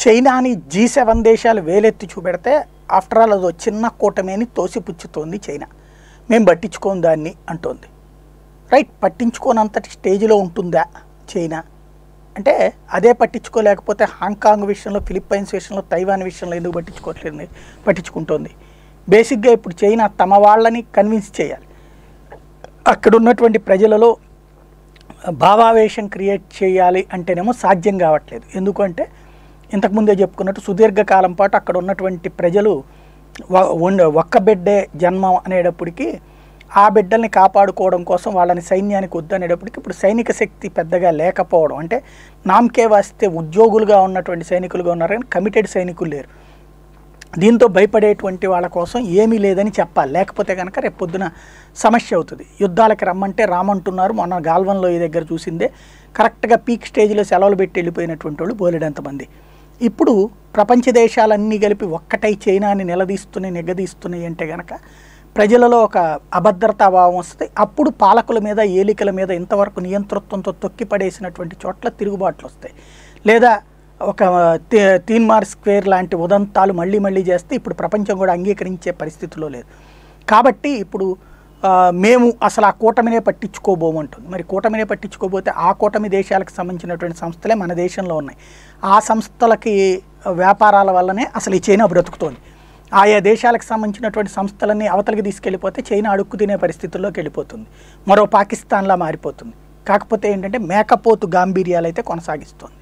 చైనాని G seven దేశాలు వేలెత్తి చూపెడితే after all అదో చిన్న కూటమిని తోసిపుచ్చుతోంది చైనా మేము పట్టించుకోం దాన్ని అంటోంది రైట్ పట్టించుకోనంతటి స్టేజ్లో ఉంటుందా చైనా అంటే అదే పట్టించుకోలేకపోతే హాంకాంగ్ విషయంలో ఫిలిప్పైన్స్ విషయంలో తైవాన్ విషయంలో ఎందుకు పట్టించుకోవట్లేదు పట్టించుకుంటోంది బేసిక్గా ఇప్పుడు చైనా తమ వాళ్ళని కన్విన్స్ చేయాలి అక్కడ ఉన్నటువంటి ప్రజలలో భావావేశం క్రియేట్ చేయాలి అంటేనేమో సాధ్యం కావట్లేదు ఎందుకంటే ఇంతకుముందే చెప్పుకున్నట్టు సుదీర్ఘకాలం పాటు అక్కడ ఉన్నటువంటి ప్రజలు వ- ఉండ- ఒక్క బిడ్డే జన్మం అనేటప్పటికి ఆ బిడ్డల్ని కాపాడుకోవడం కోసం వాళ్ళని సైన్యానికి వద్దనేటప్పటికి ఇప్పుడు సైనిక శక్తి పెద్దగా లేకపోవడం అంటే నామకే వాస్తే ఉద్యోగులుగా ఉన్నటువంటి సైనికులుగా ఉన్నారు కానీ కమిటెడ్ సైనికులు లేరు దీంతో భయపడేటువంటి వాళ్ళ కోసం ఏమీ లేదని చెప్పాలి లేకపోతే కనుక రేపు పొద్దున సమస్య అవుతుంది యుద్ధాలకు రమ్మంటే రామంటున్నారు మొన్న గాల్వన్లో ఈ దగ్గర చూసిందే కరెక్ట్గా పీక్ స్టేజ్లో సెలవులు పెట్టి వెళ్ళిపోయినటువంటి వాళ్ళు బోలెడంతమంది ఇప్పుడు ప్రపంచ దేశాలన్నీ కలిపి ఒక్కటై చైనాని నిలదీస్తున్నాయి నిగదీస్తున్నాయి అంటే కనుక ప్రజలలో ఒక అభద్రతా భావం వస్తుంది అప్పుడు పాలకుల మీద ఏలికల మీద ఇంతవరకు నియంతృత్వంతో తొక్కి పడేసినటువంటి చోట్ల తిరుగుబాట్లు వస్తాయి లేదా ఒక తే- తీన్మార్ స్క్వేర్ లాంటి ఉదంతాలు మళ్ళీ మళ్ళీ చేస్తే ఇప్పుడు ప్రపంచం కూడా అంగీకరించే పరిస్థితిలో లేదు కాబట్టి ఇప్పుడు ఆ, మేము అసలు ఆ కూటమినే పట్టించుకోబోమంటుంది మరి కూటమినే పట్టించుకోబోతే ఆ కూటమి దేశాలకు సంబంధించినటువంటి సంస్థలే మన దేశంలో ఉన్నాయి ఆ సంస్థలకి వ్యాపారాల వల్లనే అసలు ఈ చైనా బ్రతుకుతోంది ఆయా దేశాలకు సంబంధించినటువంటి సంస్థలన్నీ అవతలికి తీసుకెళ్ళిపోతే చైనా అడుక్కు తినే పరిస్థితుల్లోకి వెళ్ళిపోతుంది మరో పాకిస్తాన్లా మారిపోతుంది కాకపోతే ఏంటంటే మేకపోతు గాంభీర్యాలు అయితే కొనసాగిస్తుంది